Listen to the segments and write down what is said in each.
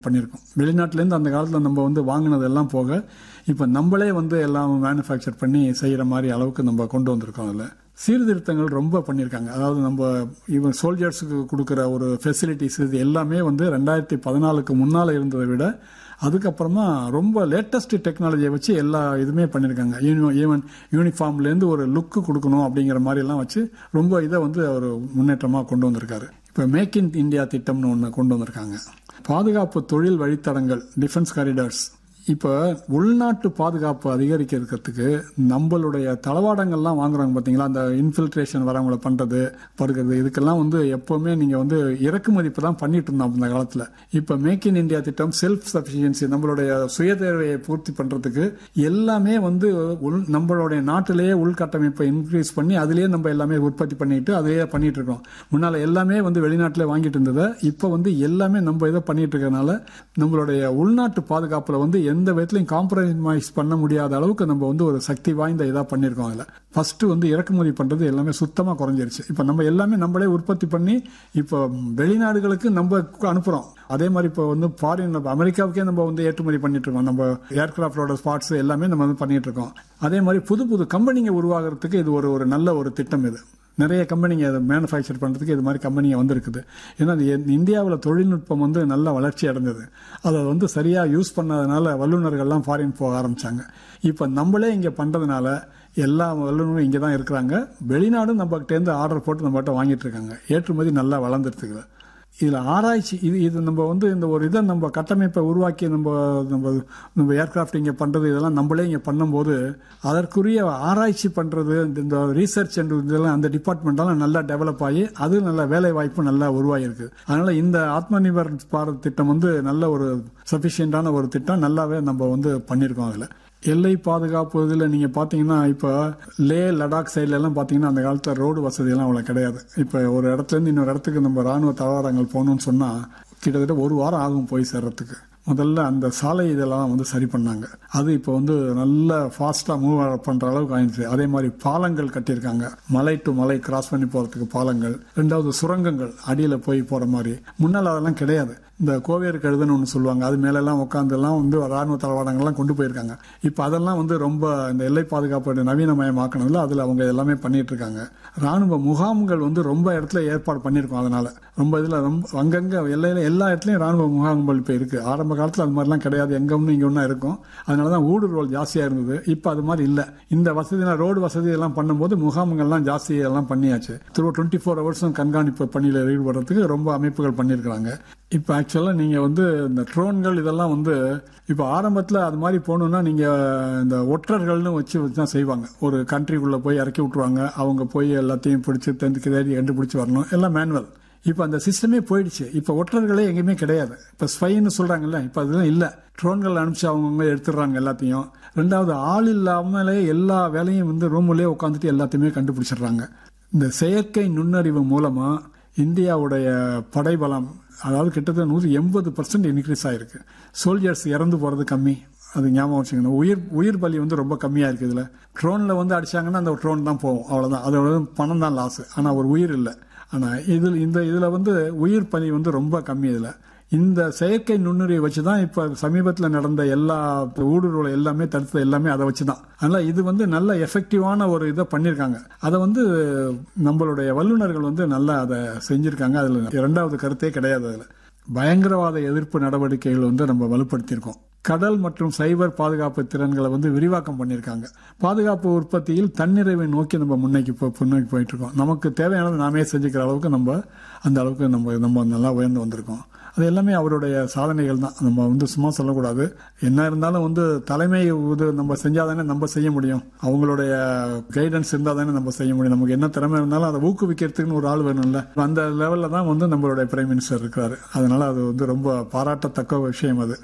பண்ணியிருக்கோம் வெளிநாட்டிலேருந்து அந்த காலத்தில் நம்ம வந்து வாங்கினது எல்லாம் போக இப்போ நம்மளே வந்து எல்லாம் மேனுஃபேக்சர் பண்ணி செய்கிற மாதிரி அளவுக்கு நம்ம கொண்டு வந்திருக்கோம் அதில் சீர்திருத்தங்கள் ரொம்ப பண்ணியிருக்காங்க அதாவது நம்ம இவன் சோல்ஜர்ஸுக்கு கொடுக்குற ஒரு ஃபெசிலிட்டிஸ் இது எல்லாமே வந்து ரெண்டாயிரத்தி பதினாலுக்கு முன்னால் இருந்ததை விட அதுக்கப்புறமா ரொம்ப லேட்டஸ்ட் டெக்னாலஜியை வச்சு எல்லா இதுவுமே பண்ணியிருக்காங்க ஈவன் யூனிஃபார்ம்லேருந்து ஒரு லுக்கு கொடுக்கணும் அப்படிங்கிற மாதிரிலாம் வச்சு ரொம்ப இதை வந்து அவர் முன்னேற்றமாக கொண்டு வந்திருக்காரு இப்போ மேக் இன் இந்தியா திட்டம்னு ஒன்று கொண்டு வந்திருக்காங்க பாதுகாப்பு தொழில் வழித்தடங்கள் டிஃபென்ஸ் காரிடார்ஸ் இப்போ உள்நாட்டு பாதுகாப்பு அதிகரிக்கிறதுக்கு நம்மளுடைய தளவாடங்கள்லாம் வாங்குறாங்க பார்த்தீங்களா அந்த இன்ஃபில்ட்ரேஷன் வரவங்கள பண்ணுறது படுக்கிறது இதுக்கெல்லாம் வந்து எப்போவுமே நீங்கள் வந்து இறக்குமதி இப்போ தான் பண்ணிட்டு இருந்தோம் அந்த காலத்தில் இப்போ மேக் இன் இந்தியா திட்டம் செல்ஃப் சஃபிஷியன்சி நம்மளுடைய சுய தேவையை பூர்த்தி பண்ணுறதுக்கு எல்லாமே வந்து உள் நம்மளுடைய நாட்டிலேயே உள்கட்டமைப்பை இன்க்ரீஸ் பண்ணி அதிலேயே நம்ம எல்லாமே உற்பத்தி பண்ணிட்டு அதையே பண்ணிட்டு இருக்கோம் முன்னால் எல்லாமே வந்து வெளிநாட்டில் வாங்கிட்டு இருந்ததை இப்போ வந்து எல்லாமே நம்ம இதை பண்ணிட்டு இருக்கறனால நம்மளுடைய உள்நாட்டு பாதுகாப்பில் வந்து எந்த விதத்திலையும் காம்ப்ரமைஸ் பண்ண முடியாத அளவுக்கு நம்ம வந்து ஒரு சக்தி வாய்ந்த இதாக பண்ணியிருக்கோம் அதில் ஃபர்ஸ்ட் வந்து இறக்குமதி பண்ணுறது எல்லாமே சுத்தமாக குறைஞ்சிருச்சு இப்போ நம்ம எல்லாமே நம்மளே உற்பத்தி பண்ணி இப்போ வெளிநாடுகளுக்கு நம்ம அனுப்புகிறோம் அதே மாதிரி இப்போ வந்து ஃபாரின் அமெரிக்காவுக்கே நம்ம வந்து ஏற்றுமதி பண்ணிட்டு இருக்கோம் நம்ம ஏர்கிராஃப்டோட ஸ்பாட்ஸ் எல்லாமே நம்ம வந்து பண்ணிட்டு இருக்கோம் அதே மாதிரி புது புது கம்பெனிங்க உருவாகிறதுக்கு இது ஒரு ஒரு நல்ல ஒரு திட்டம் இது நிறைய கம்பெனிங்க அதை மேனுஃபேக்சர் பண்ணுறதுக்கு இது மாதிரி கம்பெனிங்க வந்திருக்குது ஏன்னா இந்தியாவில் தொழில்நுட்பம் வந்து நல்ல வளர்ச்சி அடைஞ்சது அதை வந்து சரியாக யூஸ் பண்ணதுனால வல்லுநர்கள்லாம் ஃபாரின் போக ஆரம்பித்தாங்க இப்போ நம்மளே இங்கே பண்ணுறதுனால எல்லா வல்லுநரும் இங்கே தான் இருக்கிறாங்க வெளிநாடும் நம்மகிட்டேருந்து ஆர்டர் போட்டு நம்மகிட்ட வாங்கிட்டு இருக்காங்க ஏற்றுமதி நல்லா வளர்ந்துருக்குது இதில் ஆராய்ச்சி இது இது நம்ம வந்து இந்த ஒரு இதை நம்ம கட்டமைப்பை உருவாக்கி நம்ம நம்ம நம்ம ஏர்கிராஃப்ட் இங்கே பண்ணுறது இதெல்லாம் நம்மளே இங்கே பண்ணும்போது அதற்குரிய ஆராய்ச்சி பண்ணுறது இந்த ரீசர்ச் அண்ட் இதெல்லாம் அந்த டிபார்ட்மெண்ட்டெல்லாம் நல்லா டெவலப் ஆகி அது நல்ல வேலை வாய்ப்பு நல்லா உருவாகிருக்கு அதனால இந்த ஆத்ம நிர்பர் பாரத் திட்டம் வந்து நல்ல ஒரு சஃபிஷியண்டான ஒரு திட்டம் நல்லாவே நம்ம வந்து பண்ணியிருக்கோம் அதில் எல்லை பாதுகாப்பு இதில் நீங்கள் பார்த்தீங்கன்னா இப்போ லே லடாக் சைட்ல எல்லாம் பார்த்தீங்கன்னா அந்த காலத்தில் ரோடு வசதியெல்லாம் அவ்வளோ கிடையாது இப்போ ஒரு இடத்துலேருந்து இன்னொரு இடத்துக்கு நம்ம ராணுவ தளவாடங்கள் போகணும்னு சொன்னால் கிட்டத்தட்ட ஒரு வாரம் ஆகும் போய் சேர்றதுக்கு முதல்ல அந்த சாலை இதெல்லாம் வந்து சரி பண்ணாங்க அது இப்போ வந்து நல்ல ஃபாஸ்ட்டாக மூவ் பண்ணுற அளவுக்கு ஆயிடுச்சு அதே மாதிரி பாலங்கள் கட்டியிருக்காங்க மலை டு மலை கிராஸ் பண்ணி போகிறதுக்கு பாலங்கள் ரெண்டாவது சுரங்கங்கள் அடியில் போய் போகிற மாதிரி முன்னால் அதெல்லாம் கிடையாது இந்த கோவேறு கழுதுன்னு ஒன்று சொல்லுவாங்க அது மேலெல்லாம் உட்காந்துலாம் வந்து ராணுவ தளவாடங்கள்லாம் கொண்டு போயிருக்காங்க இப்போ அதெல்லாம் வந்து ரொம்ப இந்த எல்லை பாதுகாப்பு நவீனமயமாக்கணும்ல அதில் அவங்க எல்லாமே பண்ணிட்டு இருக்காங்க ராணுவ முகாம்கள் வந்து ரொம்ப இடத்துல ஏற்பாடு பண்ணியிருக்கோம் அதனால ரொம்ப இதில் ரொம்ப அங்கங்கே எல்லையில் எல்லா இடத்துலையும் ராணுவ முகாம்கள் இப்போ இருக்கு ஆரம்ப காலத்தில் அது மாதிரிலாம் கிடையாது எங்க ஒன்று இங்கே ஒன்றா இருக்கும் அதனால தான் ஊடுருவல் ஜாஸ்தியாக இருந்தது இப்போ அது மாதிரி இல்லை இந்த வசதி ரோடு வசதி எல்லாம் பண்ணும்போது முகாம்கள்லாம் ஜாஸ்தி எல்லாம் பண்ணியாச்சு திரும்ப டுவெண்ட்டி ஃபோர் ஹவர்ஸும் கண்காணிப்பு பணியில் ஈடுபடுறதுக்கு ரொம்ப அமைப்புகள் பண்ணியிருக்கிறாங்க இப்போ ஆக்சுவலாக நீங்கள் வந்து இந்த ட்ரோன்கள் இதெல்லாம் வந்து இப்போ ஆரம்பத்தில் அது மாதிரி போகணுன்னா நீங்கள் இந்த ஒற்றர்கள்னு வச்சு வச்சு தான் செய்வாங்க ஒரு கண்ட்ரிக்குள்ளே போய் இறக்கி விட்ருவாங்க அவங்க போய் எல்லாத்தையும் பிடிச்சி தெரிஞ்சு தேடி கண்டுபிடிச்சி வரணும் எல்லாம் மேனுவல் இப்போ அந்த சிஸ்டமே போயிடுச்சு இப்போ ஒற்றர்களே எங்கேயுமே கிடையாது இப்போ ஸ்பைன்னு சொல்கிறாங்கல்ல இப்போ அதெல்லாம் இல்லை ட்ரோன்கள் அனுப்பிச்சு அவங்கவுங்க எடுத்துடுறாங்க எல்லாத்தையும் ரெண்டாவது ஆள் இல்லாமலே எல்லா வேலையும் வந்து ரூம்லேயே உட்காந்துட்டு எல்லாத்தையுமே கண்டுபிடிச்சிடுறாங்க இந்த செயற்கை நுண்ணறிவு மூலமாக இந்தியாவுடைய படைபலம் அதாவது கிட்டத்தட்ட நூற்றி எண்பது பர்சன்ட் இன்க்ரீஸ் ஆயிருக்கு சோல்ஜர்ஸ் இறந்து போகிறது கம்மி அது ஞாபகம் வச்சுக்கணும் உயிர் உயிர் பலி வந்து ரொம்ப கம்மியாக இருக்குது இதில் ட்ரோனில் வந்து அடிச்சாங்கன்னா அந்த ட்ரோன் தான் போகும் அவ்வளோதான் அதோட பணம் தான் லாஸ் ஆனால் ஒரு உயிர் இல்லை ஆனால் இதில் இந்த இதில் வந்து உயிர் பலி வந்து ரொம்ப கம்மி இதில் இந்த செயற்கை நுண்ணுரியை வச்சு தான் இப்போ சமீபத்தில் நடந்த எல்லா ஊடுருவலை எல்லாமே தடுத்தது எல்லாமே அதை வச்சு தான் அதனால் இது வந்து நல்ல எஃபெக்டிவான ஒரு இதை பண்ணியிருக்காங்க அதை வந்து நம்மளுடைய வல்லுநர்கள் வந்து நல்லா அதை செஞ்சுருக்காங்க அதில் இரண்டாவது கருத்தே கிடையாது அதில் பயங்கரவாத எதிர்ப்பு நடவடிக்கைகள் வந்து நம்ம வலுப்படுத்தியிருக்கோம் கடல் மற்றும் சைபர் பாதுகாப்பு திறன்களை வந்து விரிவாக்கம் பண்ணியிருக்காங்க பாதுகாப்பு உற்பத்தியில் தன்னிறைவை நோக்கி நம்ம முன்னோக்கி போ முன்னோக்கி போயிட்டு இருக்கோம் நமக்கு தேவையானது நாமே செஞ்சுக்கிற அளவுக்கு நம்ம அந்த அளவுக்கு நம்ம நம்ம நல்லா உயர்ந்து வந்திருக்கோம் அது எல்லாமே அவருடைய சாதனைகள் தான் நம்ம வந்து சும்மா சொல்லக்கூடாது என்ன இருந்தாலும் வந்து தலைமை இது நம்ம செஞ்சாதானே நம்ம செய்ய முடியும் அவங்களுடைய கைடன்ஸ் இருந்தால் தானே நம்ம செய்ய முடியும் நமக்கு என்ன திறமை இருந்தாலும் அதை ஊக்குவிக்கிறதுக்குன்னு ஒரு ஆள் வேணும்ல அந்த லெவலில் தான் வந்து நம்மளுடைய பிரைம் மினிஸ்டர் இருக்காரு அதனால அது வந்து ரொம்ப பாராட்டத்தக்க விஷயம் அது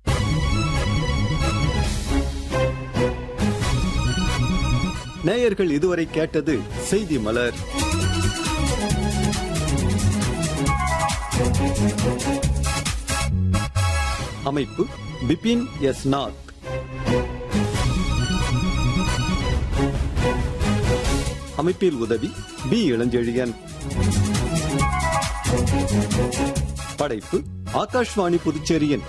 நேயர்கள் இதுவரை கேட்டது செய்தி மலர் அமைப்பு பிபின் எஸ் நாத் அமைப்பில் உதவி பி இளஞ்செழியன் படைப்பு ஆகாஷ்வாணி புதுச்சேரியின்